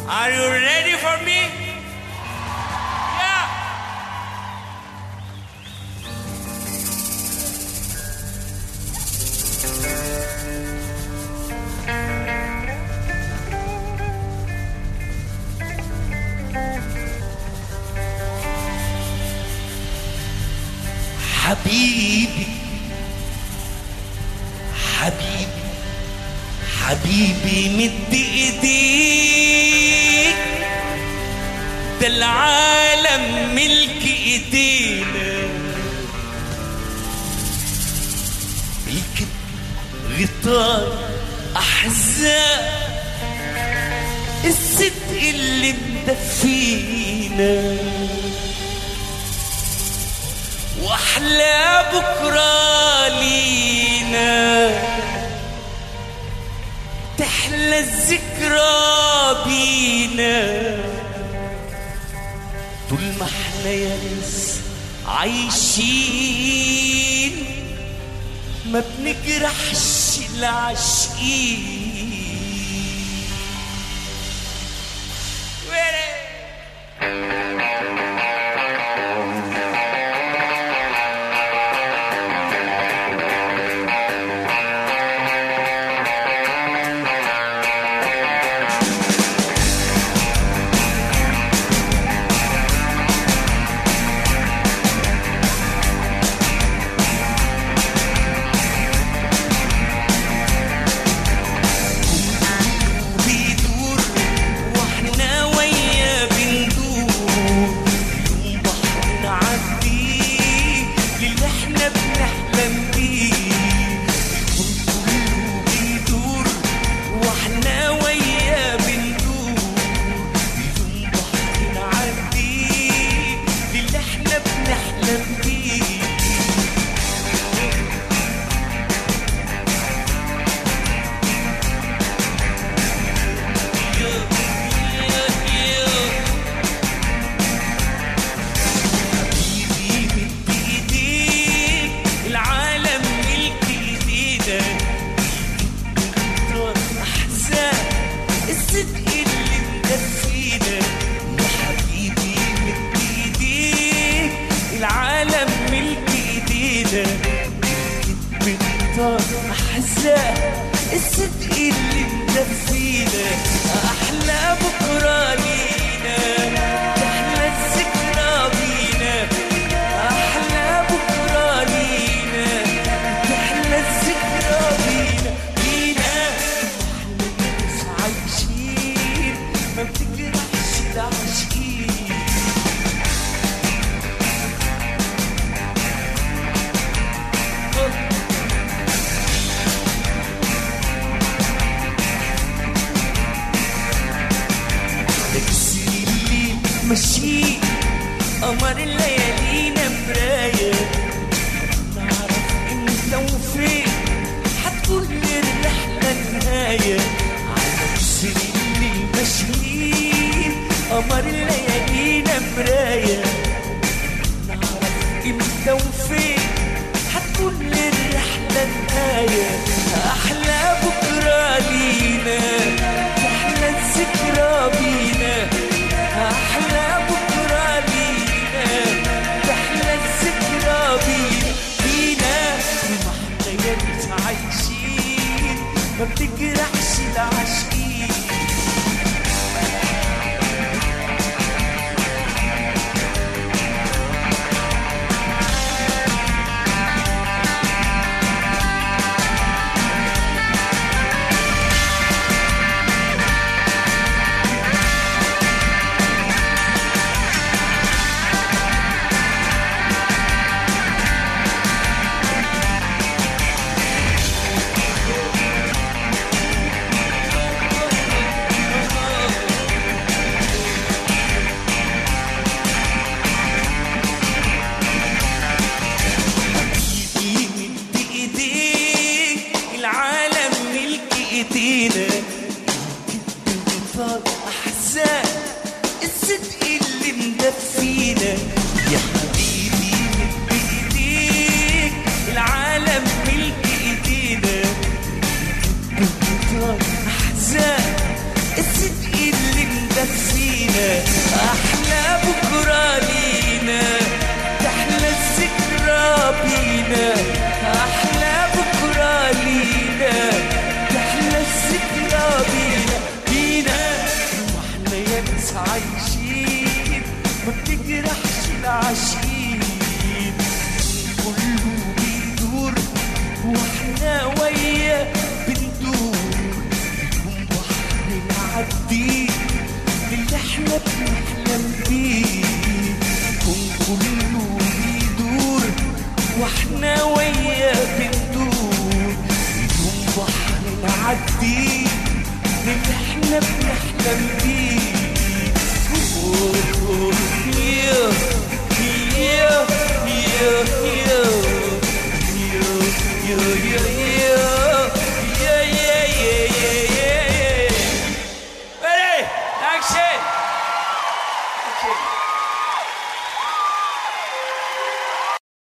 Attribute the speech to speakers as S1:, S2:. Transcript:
S1: Are you ready for me? Yeah.
S2: حبيبي حبيبي حبيبي مد ايديك ده العالم ملك ايدينا الكب غطاء احزان الصدق اللي مدفينا واحلى بكره لينا تحلى الذكرى بينا طول ما احنا يا ناس عايشين ما بنجرحش العاشقين بيدور واحنا ويا بندور يوم بحر نعديه للي احنا بنحلم بيه الكون كله بيدور واحنا ويا بندور يوم بحر نعديه للي احنا بنحلم بيه حبيبي مد ايديك العالم ملك ايدينا نختار احزان الصدق اللي مدفينا يا حبيبي مد ايديك العالم ملك ايدينا بنختار احزان الصدق اللي مدفينا احلى بكره لينا تحلى الذكرى بينا احلى بكره لينا تحلى الذكرى بينا بينا احنا ناس عايشين ما بتجرحش العاشقين تكسر الليل ماشي قمر الليالينا مراية نعرف امتى وفين حتكون الرحلة النهاية على تكسر الليل ماشيين قمر الليالينا مراية نعرف امتى وفين حتكون الرحلة النهاية أحلى بكرة لينا تحلى الذكرى بينا أحلى بكرة لينا تحلى الذكرى بينا بينا ما احنا يا ناس عايشين ما بتجرحش العاشقين حبيبي مد ايديك العالم ملك ايدينا بطال احزان الصدق اللي مدفينا يا حبيبي مد ايديك العالم ملك ايدينا بطال احزان الصدق اللي مدفينا بينا أحلى بكرة لينا تحلى الذكرى بينا أحلى بكرة لينا تحلى الذكرى بينا بينا واحنا يا ناس عايشين ما بتجرحش العشيق كله بيدور واحنا ويا بندور بدون بحر نعدي اللي احنا بنحلم بيه كون كله بيدور واحنا ويا بندور بدون بحر نعدي اللي احنا بنحلم بيه أوه، يا يا يا يا يا يا يا يا يا يا Ready? Action! Okay.